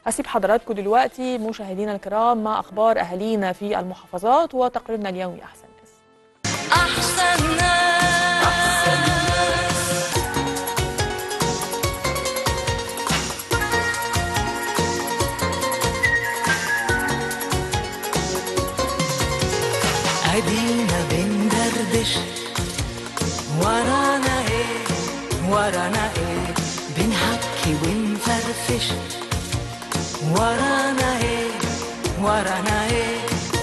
هسيب حضراتكم دلوقتي مشاهدينا الكرام مع اخبار اهالينا في المحافظات وتقريرنا اليومي احسن ناس أحسن ناس أدينا بندردش ورانا ايه ورانا ايه بنحكي ونفرفش ورانا ايه ورانا ايه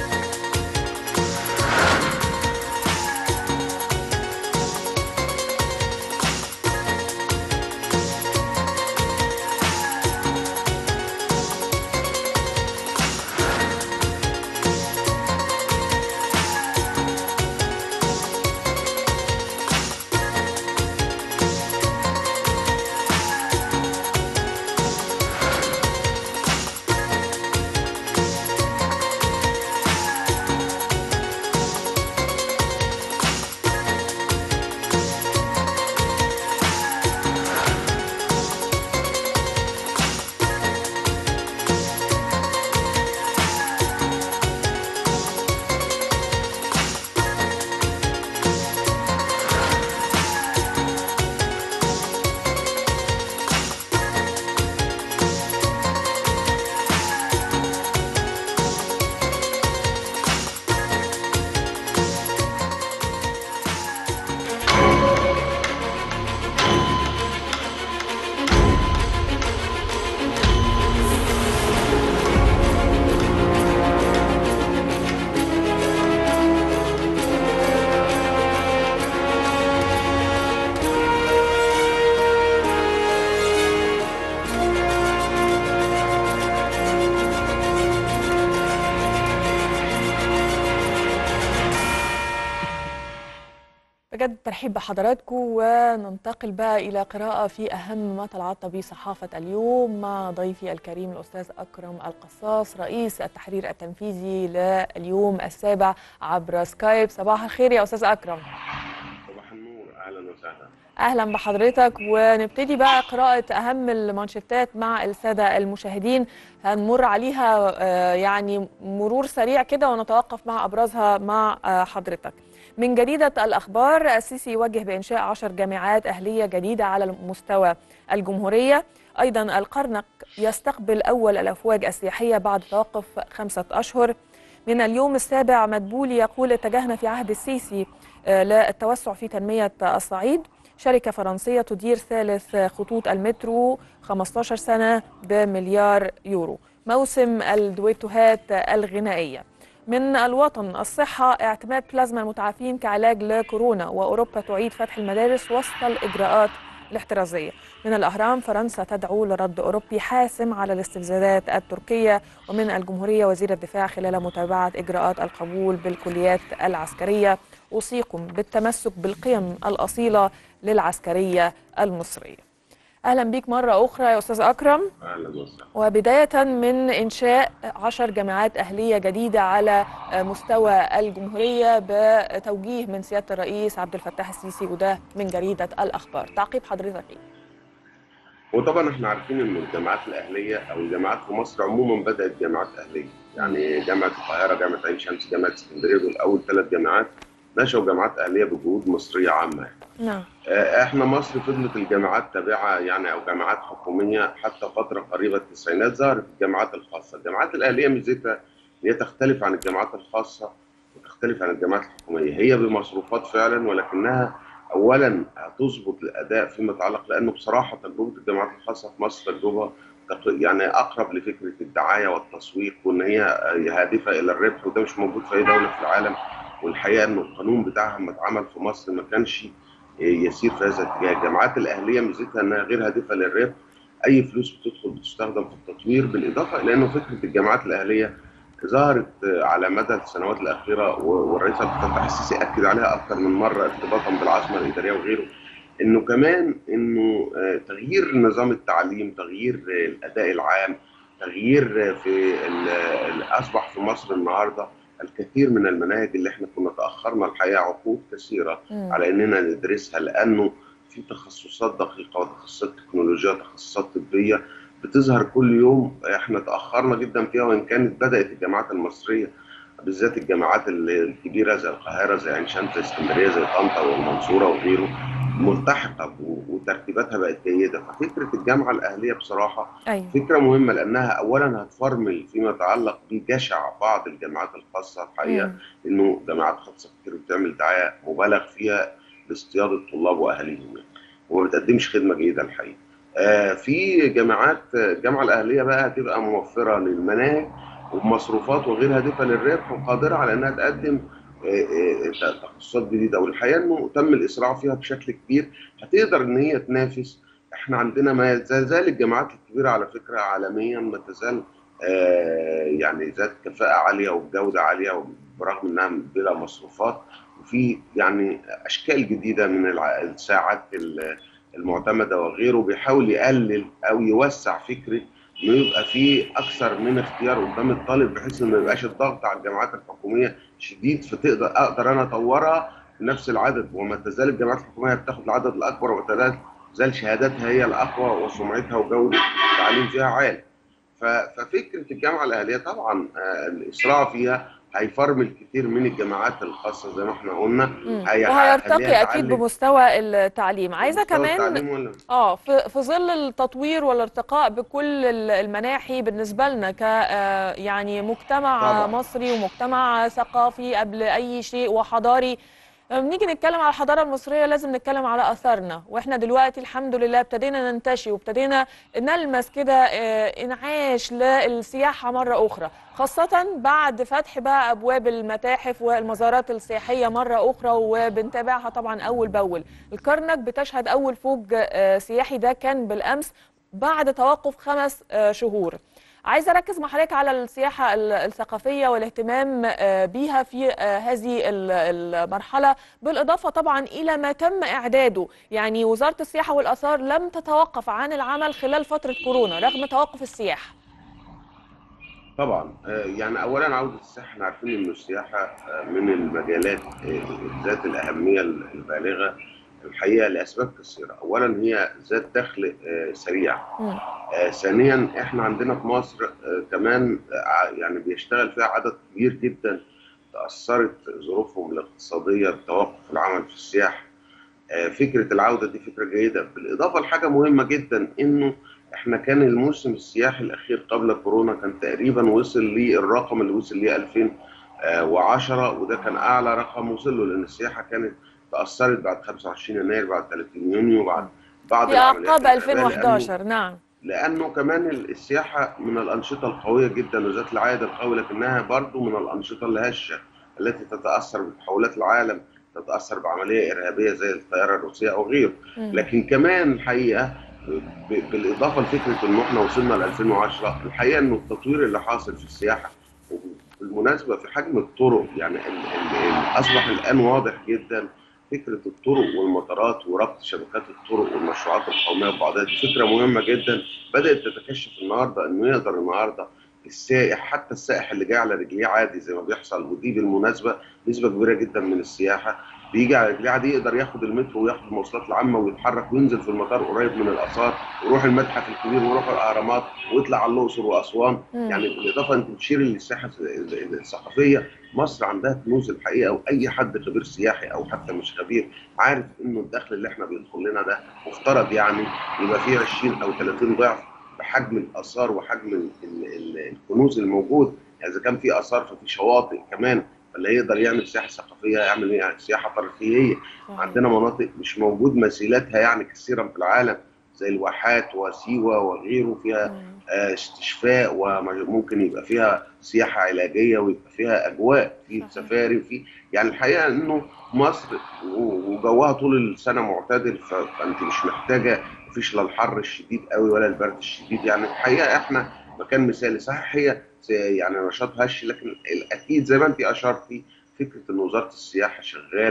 بجد ترحيب بحضراتكم وننتقل بقى إلى قراءة في أهم ما تلعط به صحافة اليوم مع ضيفي الكريم الأستاذ أكرم القصاص رئيس التحرير التنفيذي لليوم السابع عبر سكايب صباح الخير يا أستاذ أكرم صباح النور اهلا وسهلا أهلا بحضرتك ونبتدي بقى قراءة أهم المانشيتات مع السادة المشاهدين هنمر عليها آه، يعني مرور سريع كده ونتوقف مع أبرزها مع آه، حضرتك من جريدة الأخبار السيسي يوجه بإنشاء عشر جامعات أهلية جديدة على مستوى الجمهورية أيضا القرنق يستقبل أول الأفواج السياحية بعد توقف خمسة أشهر من اليوم السابع مدبولي يقول اتجهنا في عهد السيسي آه، للتوسع في تنمية الصعيد شركة فرنسية تدير ثالث خطوط المترو 15 سنة بمليار يورو موسم الدويتوهات الغنائية من الوطن الصحة اعتماد بلازما المتعافين كعلاج لكورونا وأوروبا تعيد فتح المدارس وسط الإجراءات الاحترازية من الأهرام فرنسا تدعو لرد أوروبي حاسم على الاستفزازات التركية ومن الجمهورية وزير الدفاع خلال متابعة إجراءات القبول بالكليات العسكرية أوصيكم بالتمسك بالقيم الأصيلة للعسكرية المصرية أهلا بيك مرة أخرى يا أستاذ أكرم اهلا وسهلا وبداية من إنشاء عشر جامعات أهلية جديدة على مستوى الجمهورية بتوجيه من سيادة الرئيس عبد الفتاح السيسي وده من جريدة الأخبار تعقيب حضرتك إيه؟ وطبعا احنا عارفين ان الجامعات الاهليه او الجامعات في مصر عموما بدات جامعات اهليه يعني جامعه القاهره جامعه عين شمس جامعه اسكندريه دول اول ثلاث جامعات نشأوا جامعات اهليه بجهود مصريه عامه نعم آه، احنا مصر فضلت الجامعات تابعه يعني او جامعات حكوميه حتى فتره قريبه التسعينات ظهرت الجامعات الخاصه، الجامعات الاهليه ميزتها ان هي تختلف عن الجامعات الخاصه وتختلف عن الجامعات الحكوميه، هي بمصروفات فعلا ولكنها اولا هتظبط الاداء فيما يتعلق لانه بصراحه تجربه الجامعات الخاصه في مصر تجربه تق- يعني اقرب لفكره الدعايه والتسويق وان هي آه، هادفه الى الربح وده مش موجود في اي دوله في العالم والحقيقه انه القانون بتاعها لما اتعمل في مصر ما كانش يسير في هذا الاتجاه، الجامعات الاهليه ميزتها انها غير هادفه للربح، اي فلوس بتدخل بتستخدم في التطوير بالاضافه الى انه فكره الجامعات الاهليه ظهرت على مدى السنوات الاخيره و- والرئيس عبد الفتاح السيسي اكد عليها اكثر من مره ارتباطا بالعاصمه الاداريه وغيره انه كمان انه آه، تغيير نظام التعليم، تغيير آه، الاداء العام، تغيير آه، في ال- ال- اصبح في مصر النهارده الكثير من المناهج اللي احنا كنا تاخرنا الحقيقه عقود كثيره مم. على اننا ندرسها لانه في تخصصات دقيقه وتخصصات تكنولوجيه وتخصصات طبيه بتظهر كل يوم احنا تاخرنا جدا فيها وان كانت بدات الجامعات المصريه بالذات الجامعات الكبيره زي القاهره زي عين شمس زي اسكندريه زي طنطا والمنصوره وغيره ملتحقه و- وترتيباتها بقت جيده ففكره الجامعه الاهليه بصراحه ايوه فكره مهمه لانها اولا هتفرمل فيما يتعلق بجشع بعض الجامعات الخاصه الحقيقه مم. انه جامعات خاصه كتير بتعمل دعايه مبالغ فيها لاصطياد الطلاب واهاليهم يعني وما بتقدمش خدمه جيده الحقيقه. آه في جامعات الجامعه الاهليه بقى هتبقى موفره للمناهج ومصروفات وغير هادفه للربح وقادره على انها تقدم آه، آه، تخصصات جديده والحقيقه انه تم الاسراع فيها بشكل كبير هتقدر ان هي تنافس احنا عندنا ما زال الجامعات الكبيره على فكره عالميا ما تزال آه، يعني ذات كفاءه عاليه وبجوده عاليه برغم انها بلا مصروفات وفي يعني اشكال جديده من الع- الساعات ال- المعتمده وغيره بيحاول يقلل او يوسع فكره انه يبقى في اكثر من اختيار قدام الطالب بحيث انه ما يبقاش الضغط على الجامعات الحكوميه شديد فتقدر اقدر انا اطورها بنفس العدد وما تزال الجامعات الحكوميه بتاخد العدد الاكبر وما تزال شهاداتها هي الاقوى وسمعتها وجوده التعليم فيها عالي. ف- ففكره الجامعه الاهليه طبعا آه، الاسراع فيها هيفرمل كتير من الجامعات الخاصه زي ما احنا قلنا مم. هي- وهيرتقي هيخليها اكيد تعلم بمستوى التعليم عايزه مستوى كمان التعليم ولا- اه في في ظل التطوير والارتقاء بكل ال- المناحي بالنسبه لنا ك آه، يعني مجتمع طبعاً. مصري ومجتمع ثقافي قبل اي شيء وحضاري لما بنيجي نتكلم على الحضاره المصريه لازم نتكلم على اثارنا واحنا دلوقتي الحمد لله ابتدينا ننتشي وابتدينا نلمس كده آه، انعاش للسياحه مره اخرى خاصه بعد فتح بقى ابواب المتاحف والمزارات السياحيه مره اخرى وبنتابعها طبعا اول باول الكرنك بتشهد اول فوج آه، سياحي ده كان بالامس بعد توقف خمس آه، شهور عايزه اركز مع حضرتك على السياحه ال- الثقافيه والاهتمام آه، بيها في آه، هذه ال- المرحله بالاضافه طبعا الى ما تم اعداده يعني وزاره السياحه والاثار لم تتوقف عن العمل خلال فتره كورونا رغم توقف السياحه طبعا آه، يعني اولا عوده السياحه احنا عارفين ان السياحه آه، من المجالات آه، ذات الاهميه البالغه الحقيقه لاسباب كثيره اولا هي ذات دخل آه، سريع مم. آه، ثانيا احنا عندنا في مصر آه، كمان آه، يعني بيشتغل فيها عدد كبير جدا تاثرت ظروفهم الاقتصاديه بتوقف العمل في السياحه آه، فكره العوده دي فكره جيده بالاضافه لحاجه مهمه جدا انه احنا كان الموسم السياحي الاخير قبل كورونا كان تقريبا وصل للرقم اللي وصل ليه 2010 وده كان اعلى رقم وصل له لان السياحه كانت تاثرت بعد 25 يناير بعد 30 يونيو بعد بعض في العمليات اعقاب الإرهابية، لأنه 2011 نعم لانه كمان السياحه من الانشطه القويه جدا وذات العائد القوي لكنها برضو من الانشطه الهشه التي تتاثر بتحولات العالم تتاثر بعمليه ارهابيه زي الطياره الروسيه او غيره مم. لكن كمان الحقيقه ب- بالاضافه لفكره ان احنا وصلنا ل 2010 الحقيقه انه التطوير اللي حاصل في السياحه بالمناسبه في حجم الطرق يعني ال- ال- ال- اصبح الان واضح جدا فكره الطرق والمطارات وربط شبكات الطرق والمشروعات القوميه ببعضها دي فكره مهمه جدا بدات تتكشف النهارده انه يقدر النهارده السائح حتى السائح اللي جاي على رجليه عادي زي ما بيحصل ودي بالمناسبه نسبه كبيره جدا من السياحه بيجي على رجليه عادي يقدر ياخد المترو وياخد المواصلات العامه ويتحرك وينزل في المطار قريب من الاثار ويروح المتحف الكبير ويروح الاهرامات ويطلع على الاقصر واسوان مم. يعني بالاضافه انت بتشير للساحه الثقافيه مصر عندها كنوز الحقيقه واي حد خبير سياحي او حتى مش خبير عارف انه الدخل اللي احنا بيدخل لنا ده مفترض يعني يبقى فيه 20 او 30 ضعف بحجم الاثار وحجم ال- ال- ال- الكنوز الموجود يعني اذا كان في اثار ففي شواطئ كمان فاللي يقدر يعمل سياحه ثقافيه يعمل يعني سياحه ترفيهيه صحيح. عندنا مناطق مش موجود مثيلاتها يعني كثيرا في العالم زي الواحات وسيوه وغيره فيها مم. آه، استشفاء وممكن يبقى فيها سياحه علاجيه ويبقى فيها اجواء في صحيح. سفاري وفي يعني الحقيقه انه مصر و- وجوها طول السنه معتدل ف- فانت مش محتاجه مفيش لا الحر الشديد قوي ولا البرد الشديد يعني الحقيقه احنا مكان مثالي صحيح هي س- يعني نشاط هش لكن الاكيد زي ما انت اشرتي فكره ان وزاره السياحه شغاله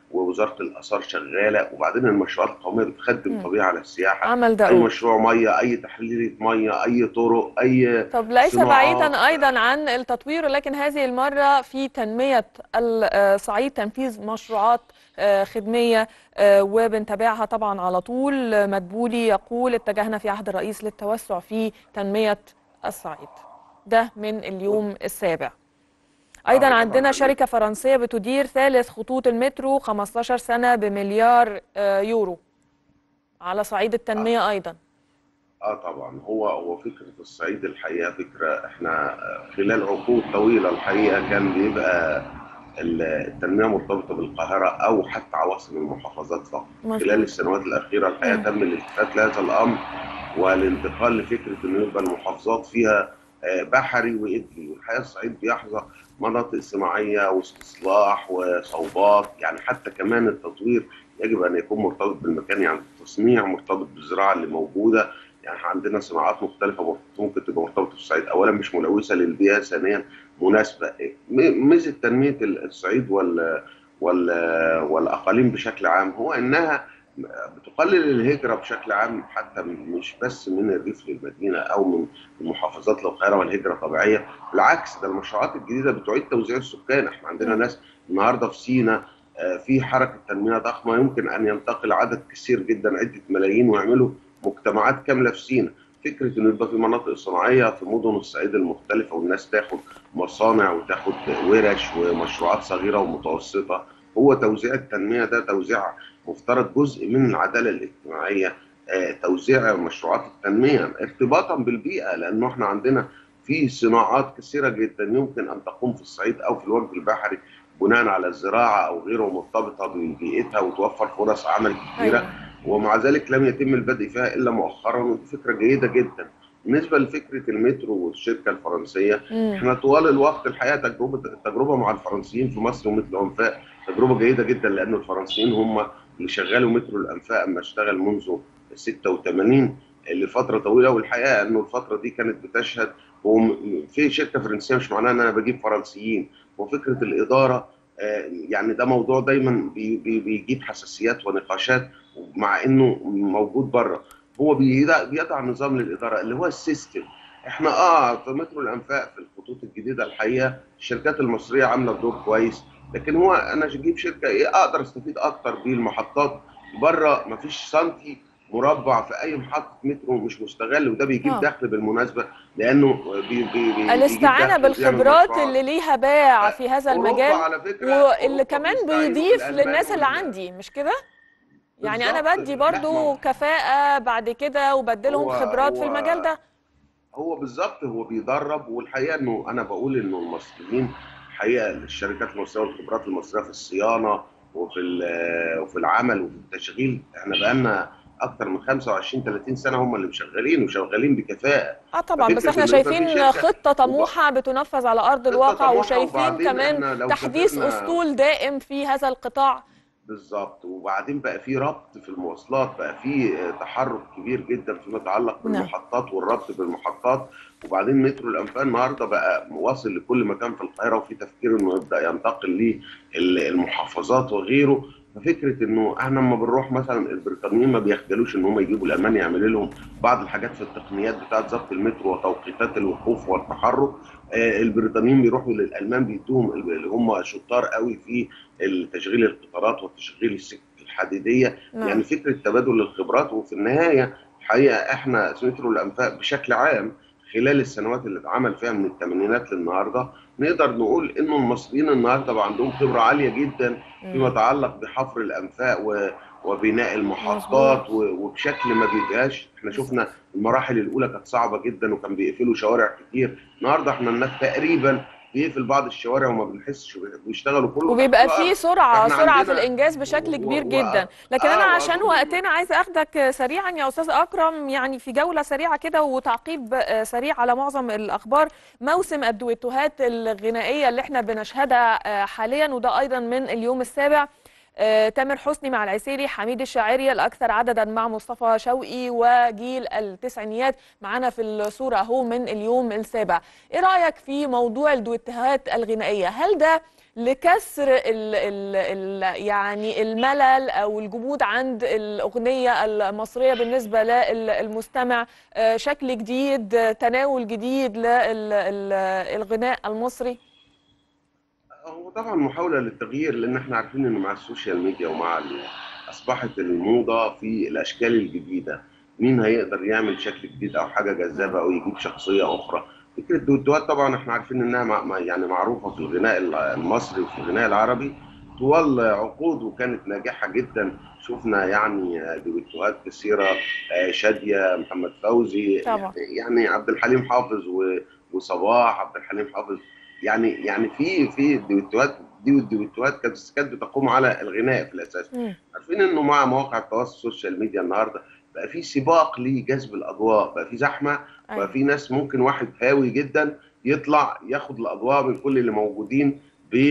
ووزاره الاثار شغاله وبعدين المشروعات القوميه بتخدم مم. طبيعه على السياحه عمل اي دؤوب مشروع ميه اي تحليل ميه اي طرق اي طب ليس صناعات. بعيدا ايضا عن التطوير ولكن هذه المره في تنميه الصعيد تنفيذ مشروعات آه، خدميه آه، وبنتابعها طبعا على طول آه، مدبولي يقول اتجهنا في عهد الرئيس للتوسع في تنميه الصعيد ده من اليوم السابع ايضا طبعاً. عندنا شركه فرنسيه بتدير ثالث خطوط المترو 15 سنه بمليار آه، يورو على صعيد التنميه ايضا اه طبعا هو هو فكره الصعيد الحقيقه فكره احنا خلال عقود طويله الحقيقه كان بيبقى ال- التنميه مرتبطه بالقاهره او حتى عواصم المحافظات فقط مظبوط. خلال السنوات الاخيره الحقيقه مم. تم الالتفات لهذا الامر والانتقال لفكره انه يبقى المحافظات فيها آه، بحري وادلي والحقيقه الصعيد بيحظى مناطق صناعيه واستصلاح وصوبات يعني حتى كمان التطوير يجب ان يكون مرتبط بالمكان يعني التصنيع مرتبط بالزراعه اللي موجوده يعني إحنا عندنا صناعات مختلفه ممكن تبقى مرتبطه بالصعيد اولا مش ملوثه للبيئه ثانيا مناسبه م- ميزه تنميه الصعيد وال وال والاقاليم بشكل عام هو انها بتقلل الهجره بشكل عام حتى مش بس من الريف للمدينه او من المحافظات للقاهره والهجره طبيعيه بالعكس ده المشروعات الجديده بتعيد توزيع السكان احنا عندنا مم. ناس النهارده في سينا آه، في حركه تنميه ضخمه يمكن ان ينتقل عدد كثير جدا عده ملايين ويعملوا مجتمعات كامله في سينا فكره انه يبقى في مناطق صناعيه في مدن الصعيد المختلفه والناس تاخد مصانع وتاخد ورش ومشروعات صغيره ومتوسطه هو توزيع التنميه ده توزيع مفترض جزء من العداله الاجتماعيه آه، توزيع مشروعات التنميه ارتباطا بالبيئه لانه احنا عندنا في صناعات كثيره جدا يمكن ان تقوم في الصعيد او في الوجه البحري بناء على الزراعه او غيره مرتبطه ببيئتها وتوفر فرص عمل كثيره أيوة. ومع ذلك لم يتم البدء فيها الا مؤخرا ودي فكره جيده جدا بالنسبه لفكره المترو والشركه الفرنسيه مم. احنا طوال الوقت الحقيقه تجربه التجربه مع الفرنسيين في مصر ومثل انفاق تجربه جيده جدا لان الفرنسيين هم اللي شغلوا مترو الانفاق اما اشتغل منذ 86 لفتره طويله والحقيقه انه الفتره دي كانت بتشهد وم- في شركه فرنسيه مش معناها ان انا بجيب فرنسيين وفكره الاداره آه، يعني ده موضوع دايما بي- بي- بيجيب حساسيات ونقاشات مع انه موجود بره هو بيضع بيضع نظام للاداره اللي هو السيستم احنا اه في مترو الانفاق في الخطوط الجديده الحقيقه الشركات المصريه عامله دور كويس لكن هو انا اجيب شركه ايه اقدر استفيد اكتر بيه المحطات بره مفيش سنتي مربع في اي محطه مترو مش مستغل وده بيجيب آه. دخل بالمناسبه لانه بي بي بي بيجيب الاستعانه دخل وبيعمل بالخبرات مشروعات. اللي ليها باع في هذا أوروبا المجال على فكرة واللي أوروبا كمان بيستعينوا بيضيف بالألمان للناس اللي وال- عندي مش كده يعني انا بالظبط. بدي لا، برضو ما- كفاءة بعد كده وبديلهم هو- خبرات في هو- المجال ده هو بالظبط هو بيدرب والحقيقه انه انا بقول انه المصريين الحقيقه الشركات المصريه والخبرات المصريه في الصيانه وفي ال- وفي العمل وفي التشغيل احنا بقالنا اكتر من 25 30 سنه هم اللي مشغلين وشغالين بكفاءه اه طبعا بس ففكرة احنا إنه يبقى في شايفين شركة خطة طموحة بتنفذ على ارض خطة الواقع طموحة وشايفين وبعدين كمان إحنا لو تحديث سافرنا- اسطول دائم في هذا القطاع بالظبط وبعدين بقى في ربط في المواصلات بقى في آه، تحرك كبير جدا فيما يتعلق نعم. بالمحطات والربط بالمحطات وبعدين مترو الانفاق النهارده بقى واصل لكل مكان في القاهره وفي تفكير انه يبدا ينتقل للمحافظات وغيره ففكره انه احنا لما بنروح مثلا البريطانيين ما بيخجلوش ان هم يجيبوا الالمان يعملوا لهم بعض الحاجات في التقنيات بتاعه ضبط المترو وتوقيتات الوقوف والتحرك آه، البريطانيين بيروحوا للالمان بيدوهم اللي هم شطار قوي في تشغيل القطارات وتشغيل السكك الحديديه نعم. يعني فكره تبادل الخبرات وفي النهايه الحقيقه احنا مترو الانفاق بشكل عام خلال السنوات اللي اتعمل فيها من الثمانينات للنهارده نقدر نقول انه المصريين النهارده بقى عندهم خبره عاليه جدا فيما يتعلق بحفر الانفاق و وبناء المحطات و- وبشكل ما بيبقاش احنا شفنا المراحل الاولى كانت صعبه جدا وكان بيقفلوا شوارع كتير النهارده احنا الناس تقريبا بيقفل بعض الشوارع وما بنحسش بيشتغلوا كله وبيبقى تحت في سرعة إحنا سرعة في عندنا- الإنجاز بشكل و- كبير و- جدا لكن آه، أنا عشان وأظن- وقتنا عايزة أخدك سريعا يا أستاذ أكرم يعني في جولة سريعة كده وتعقيب آه، سريع على معظم الأخبار موسم الدويتوهات الغنائية اللي احنا بنشهدها آه، حاليا وده أيضا من اليوم السابع آه، تامر حسني مع العسيري حميد الشاعري الأكثر عددا مع مصطفى شوقي وجيل التسعينيات معانا في الصورة أهو من اليوم السابع إيه رأيك في موضوع الدويتوهات الغنائية هل ده لكسر ال ال ال يعني الملل او الجمود عند الاغنيه المصريه بالنسبه للمستمع آه، شكل جديد آه، تناول جديد للغناء المصري هو طبعا محاولة للتغيير لأن احنا عارفين إنه مع السوشيال ميديا ومع ال- أصبحت الموضة في الأشكال الجديدة مين هيقدر يعمل شكل جديد أو حاجة جذابة أو يجيب شخصية أخرى فكرة الدويتوهات طبعا احنا عارفين إنها مع- مع- يعني معروفة في الغناء المصري وفي الغناء العربي طوال عقود وكانت ناجحة جدا شفنا يعني دويتوهات كثيرة آه، شادية محمد فوزي طبعا. يعني عبد الحليم حافظ و- وصباح عبد الحليم حافظ يعني يعني في في الدويتوهات دي والدويتوهات كانت كانت بتقوم على الغناء في الاساس مم. عارفين انه مع مواقع التواصل السوشيال ميديا النهارده بقى في سباق لجذب الاضواء بقى في زحمه أيوة. بقى في ناس ممكن واحد هاوي جدا يطلع ياخد الاضواء من كل اللي موجودين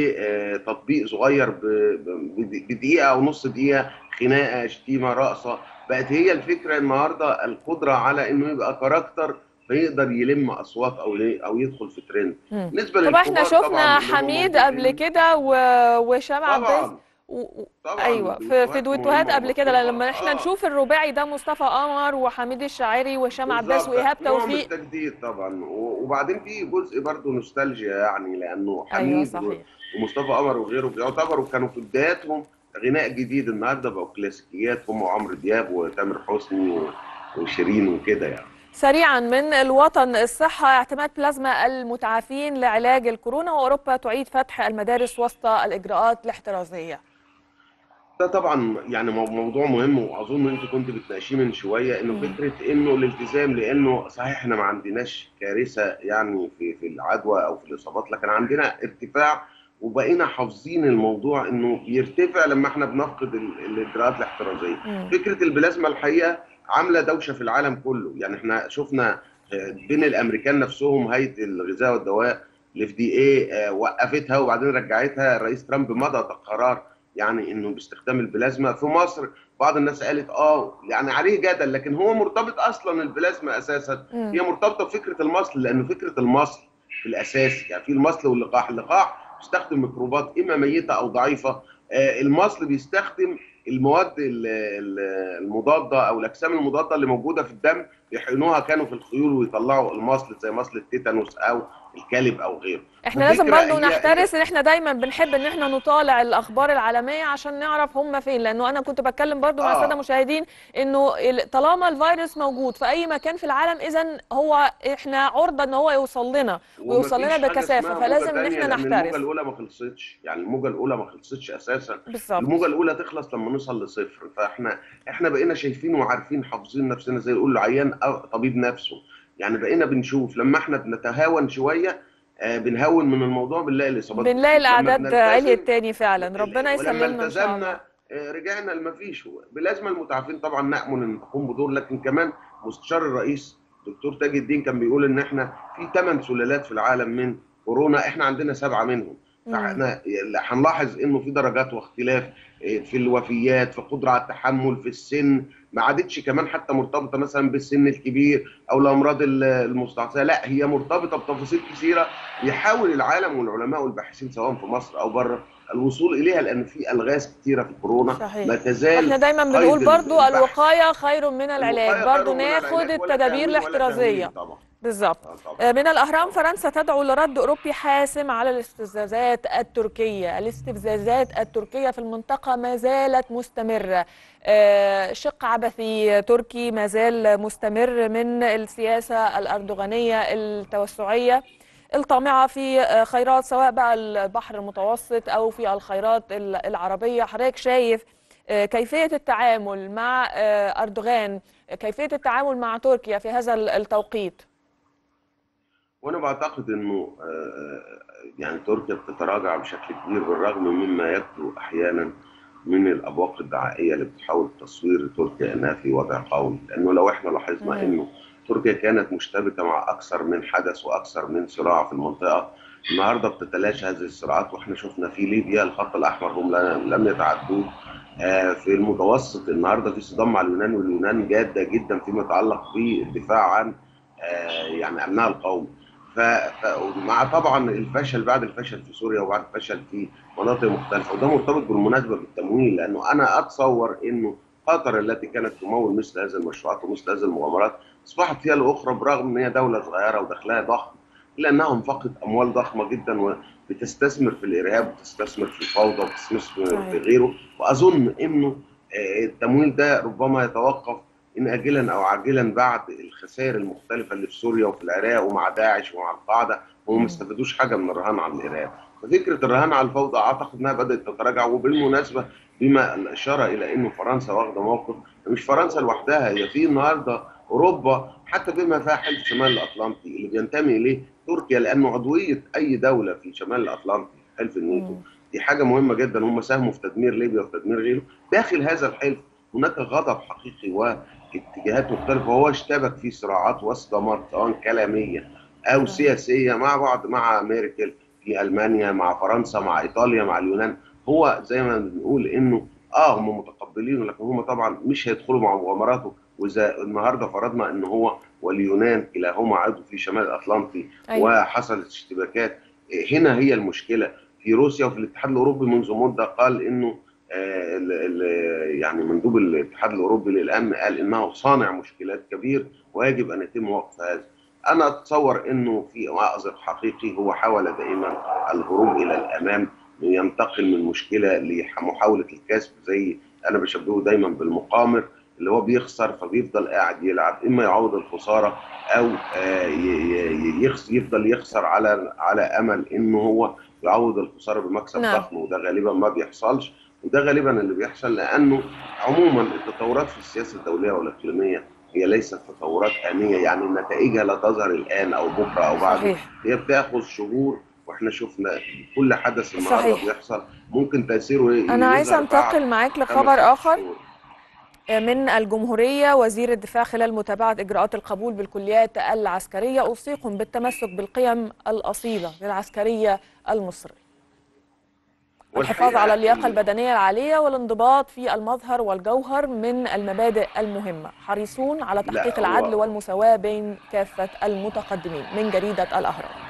بتطبيق صغير ب- ب- بدقيقه او نص دقيقه خناقه شتيمه رقصه بقت هي الفكره النهارده القدره على انه يبقى كاركتر فيقدر يلم اصوات او او يدخل في ترند مم. بالنسبه طب احنا للكبار شفنا طبعاً اللي هم حميد موجودين- قبل كده و- وهشام عباس طبعا و... و... طبعا ايوه في, في دويتوهات دويتوهات مهمة قبل كده ومطلوبة. لما احنا آه. نشوف الرباعي ده مصطفى قمر وحميد الشاعري وهشام عباس بالظبط. وايهاب نوع من توفيق التجديد طبعا و- وبعدين في جزء برضه نوستالجيا يعني لانه ايوه حميد صحيح ومصطفى قمر وغيره يعتبروا كانوا في بداياتهم غناء جديد النهارده بقوا كلاسيكيات هم وعمرو دياب وتامر حسني و- وشيرين وكده يعني سريعا من الوطن الصحة اعتماد بلازما المتعافين لعلاج الكورونا وأوروبا تعيد فتح المدارس وسط الإجراءات الاحترازية ده طبعا يعني مو- موضوع مهم واظن انت كنت بتناقشيه من شويه انه مم. فكره انه الالتزام لانه صحيح احنا ما عندناش كارثه يعني في في العدوى او في الاصابات لكن عندنا ارتفاع وبقينا حافظين الموضوع انه بيرتفع لما احنا بنفقد ال- الاجراءات الاحترازيه. مم. فكره البلازما الحقيقه عامله دوشه في العالم كله يعني احنا شفنا آه، بين الامريكان نفسهم هيئه الغذاء والدواء الاف دي اي وقفتها وبعدين رجعتها الرئيس ترامب مضى قرار يعني انه باستخدام البلازما في مصر بعض الناس قالت اه يعني عليه جدل لكن هو مرتبط اصلا البلازما اساسا مم. هي مرتبطه بفكره المصل لانه فكره المصل في الاساس يعني في المصل واللقاح اللقاح بيستخدم ميكروبات اما ميته او ضعيفه آه، المصل بيستخدم المواد ال- ال- المضاده او الاجسام المضاده اللي موجوده في الدم يحقنوها كانوا في الخيول ويطلعوا المصل زي مصل التيتانوس او الكلب او غيره احنا لازم الفكرة برضو هي- نحترس ان احنا دايما بنحب ان احنا نطالع الاخبار العالميه عشان نعرف هم فين لانه انا كنت بتكلم برضو مع آه. الساده المشاهدين انه ال- طالما الفيروس موجود في اي مكان في العالم اذا هو احنا عرضه ان هو يوصل لنا ويوصل لنا ومفيش حاجة بكثافه اسمها فلازم موجة ان تانية احنا لأن الموجة نحترس الأولى ما خلصتش يعني الموجة الأولى ما خلصتش أساسا بالظبط الموجة الأولى تخلص لما نوصل لصفر فإحنا إحنا بقينا شايفين وعارفين حافظين نفسنا زي يقول له عيان أو طبيب نفسه يعني بقينا بنشوف لما إحنا بنتهاون شوية آه بنهون من الموضوع بنلاقي الإصابات بنلاقي بتزيد. لما الاعداد بنلتزم- عليت تاني فعلا ربنا ولما يسلمنا ان شاء الله التزمنا آه، رجعنا لمفيش بلازمه المتعافين طبعا نامل ان تقوم بدور لكن كمان مستشار الرئيس دكتور تاج الدين كان بيقول ان احنا في ثمان سلالات في العالم من كورونا احنا عندنا سبعه منهم مم. فاحنا هنلاحظ انه في درجات واختلاف آه، في الوفيات في قدره على التحمل في السن ما عادتش كمان حتى مرتبطه مثلا بالسن الكبير او الامراض ال- المستعصيه لا هي مرتبطه بتفاصيل كثيره بيحاول العالم والعلماء والباحثين سواء في مصر او بره الوصول اليها لان في الغاز كثيره في كورونا صحيح. ما تزال احنا دايما قيد بنقول برضو البحث. الوقايه خير من العلاج الوقاية برضو خير من ناخد العلاج ولا التدابير تهويل ولا الاحترازيه تهويل طبعا بالظبط آه طبعا. آه، من الأهرام فرنسا تدعو لرد أوروبي حاسم على الاستفزازات التركية الاستفزازات التركية في المنطقة ما زالت مستمرة آه، شق عبثي تركي ما زال مستمر من السياسة الأردوغانية التوسعية الطامعة في آه، خيرات سواء بقى البحر المتوسط أو في الخيرات ال- العربية حضرتك شايف آه، كيفية التعامل مع آه، أردوغان كيفية التعامل مع تركيا في هذا التوقيت وانا بعتقد انه آه، يعني تركيا بتتراجع بشكل كبير بالرغم مما يبدو احيانا من الابواق الدعائيه اللي بتحاول تصوير تركيا انها في وضع قوي لانه لو احنا لاحظنا مم. انه تركيا كانت مشتبكه مع اكثر من حدث واكثر من صراع في المنطقه النهارده بتتلاشى هذه الصراعات واحنا شفنا في ليبيا الخط الاحمر هم لم لم يتعدوه آه، في المتوسط النهارده في صدام مع اليونان واليونان جاده جدا فيما يتعلق بالدفاع عن آه، يعني امنها القومي ف- ف- مع طبعا الفشل بعد الفشل في سوريا وبعد الفشل في مناطق مختلفه وده مرتبط بالمناسبه بالتمويل لانه انا اتصور انه قطر التي كانت تمول مثل هذه المشروعات ومثل هذه المغامرات اصبحت هي الاخرى برغم ان هي دوله صغيره ودخلها ضخم الا انها انفقت اموال ضخمه جدا وبتستثمر في الارهاب وبتستثمر في الفوضى وبتستثمر صحيح. في غيره واظن انه آه، التمويل ده ربما يتوقف ان اجلا او عاجلا بعد الخسائر المختلفه اللي في سوريا وفي العراق ومع داعش ومع القاعده هم مم. ما استفادوش حاجه من الرهان على الارهاب ففكره الرهان على الفوضى اعتقد انها بدات تتراجع وبالمناسبه بما الاشاره الى انه فرنسا واخده موقف مش فرنسا لوحدها هي في النهارده اوروبا حتى بما فيها حلف شمال الاطلنطي اللي بينتمي اليه تركيا لانه عضويه اي دوله في شمال الاطلنطي حلف الناتو مم. دي حاجه مهمه جدا هم ساهموا في تدمير ليبيا وفي تدمير غيره داخل هذا الحلف هناك غضب حقيقي واتجاهات مختلفه وهو اشتبك في صراعات واصدامات سواء كلاميه او نعم. سياسيه مع بعض مع ميركل في المانيا مع فرنسا مع ايطاليا مع اليونان هو زي ما بنقول انه اه هم متقبلينه لكن هم طبعا مش هيدخلوا مع مغامراته واذا النهارده فرضنا ان هو واليونان كلاهما عضو في شمال الاطلنطي أيوة. وحصلت اشتباكات هنا هي المشكله في روسيا وفي الاتحاد الاوروبي منذ مده قال انه آه، ال- ال- يعني مندوب الاتحاد الاوروبي للامن قال انه صانع مشكلات كبير ويجب ان يتم وقف هذا. انا اتصور انه في مأزق حقيقي هو حاول دائما الهروب الى الامام ينتقل من مشكله لمحاوله الكسب زي انا بشبهه دايما بالمقامر اللي هو بيخسر فبيفضل قاعد يلعب اما يعوض الخساره او آه، ي- ي- يخس- يفضل يخسر على على امل انه هو يعوض الخساره بمكسب نعم. ضخم وده غالبا ما بيحصلش وده غالبا اللي بيحصل لانه عموما التطورات في السياسه الدوليه والاقليميه هي ليست تطورات آنية يعني نتائجها لا تظهر الآن أو بكرة أو بعد صحيح هي بتاخذ شهور واحنا شفنا كل حدث النهارده صحيح. بيحصل ممكن تاثيره ي- انا عايزه يظهر بعد انتقل معاك خمس لخبر ست اخر شهور. من الجمهورية وزير الدفاع خلال متابعة إجراءات القبول بالكليات العسكرية أوصيكم بالتمسك بالقيم الأصيلة للعسكرية المصرية الحفاظ والحقيقة على اللياقة ال- البدنية العالية والانضباط في المظهر والجوهر من المبادئ المهمة حريصون على لا، تحقيق هو- العدل والمساواة بين كافة المتقدمين من جريدة الأهرام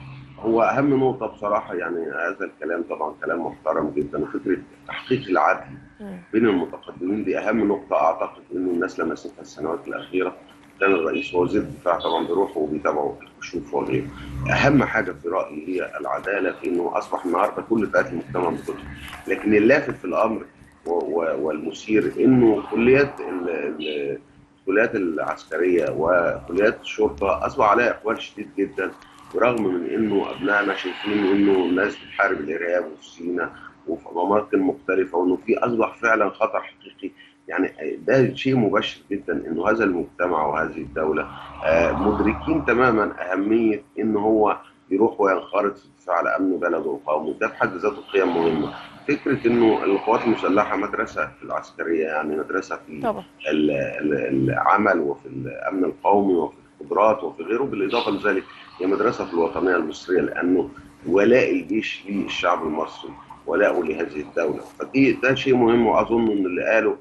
هو اهم نقطه بصراحه يعني هذا الكلام طبعا كلام محترم جدا وفكره تحقيق العدل مم. بين المتقدمين دي اهم نقطه اعتقد انه الناس لمستها السنوات الاخيره كان الرئيس ووزير الدفاع طبعا بيروحوا وبيتابعوا الكشوف وغيره. اهم حاجه في رايي هي العداله في انه اصبح النهارده كل فئات المجتمع بتدخل لكن اللافت في الامر و- و- والمثير انه كليات ال- ال- الكليات العسكريه وكليات الشرطه اصبح عليها اقبال شديد جدا برغم من انه ابنائنا شايفين انه الناس بتحارب الارهاب وفي سيناء وفي اماكن مختلفه وانه في اصبح فعلا خطر حقيقي يعني ده شيء مبشر جدا انه هذا المجتمع وهذه الدوله آه، مدركين تماما اهميه ان هو يروح وينخرط في الدفاع على امن بلده وقومه ده في حد ذاته قيم مهمه فكره انه القوات المسلحه مدرسه العسكريه يعني مدرسه في طبعا ال- ال- العمل وفي الامن القومي وفي القدرات وفي غيره بالاضافه لذلك هي مدرسه في الوطنيه المصريه لانه ولاء الجيش للشعب المصري ولاءه لهذه الدوله فدي ده شيء مهم واظن ان اللي قاله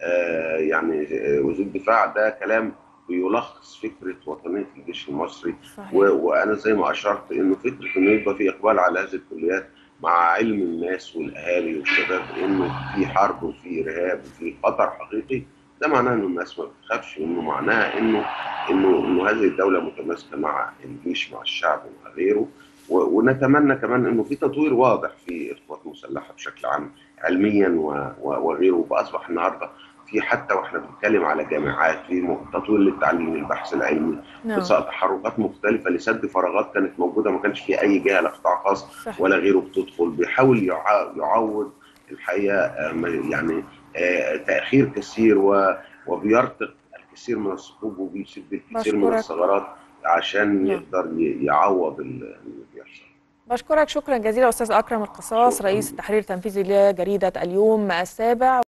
آه يعني آه، وزير الدفاع ده كلام بيلخص فكره وطنيه الجيش المصري صحيح و- وانا زي ما اشرت انه فكره انه يبقى في اقبال على هذه الكليات مع علم الناس والاهالي والشباب انه في حرب وفي ارهاب وفي خطر حقيقي ده معناه انه الناس ما بتخافش وانه معناها انه انه انه هذه الدوله متماسكه مع الجيش مع الشعب ومع غيره و- ونتمنى كمان انه في تطوير واضح في القوات المسلحه بشكل عام علميا و- و- وغيره فاصبح النهارده في حتى واحنا بنتكلم على جامعات في م- تطوير للتعليم البحث العلمي نعم في تحركات مختلفه لسد فراغات كانت موجوده ما كانش في اي جهه لا قطاع خاص صحيح ولا غيره بتدخل بيحاول يع- يعوض الحقيقه آه، ما- يعني آه، تاخير كثير و- وبيرتق الكثير من الصفوف وبيسد الكثير من بشكرك. الثغرات عشان نعم. يقدر ي- يعوض ال- اللي بيحصل بشكرك شكرا جزيلا أستاذ أكرم القصاص شكراً. رئيس التحرير التنفيذي لجريدة اليوم السابع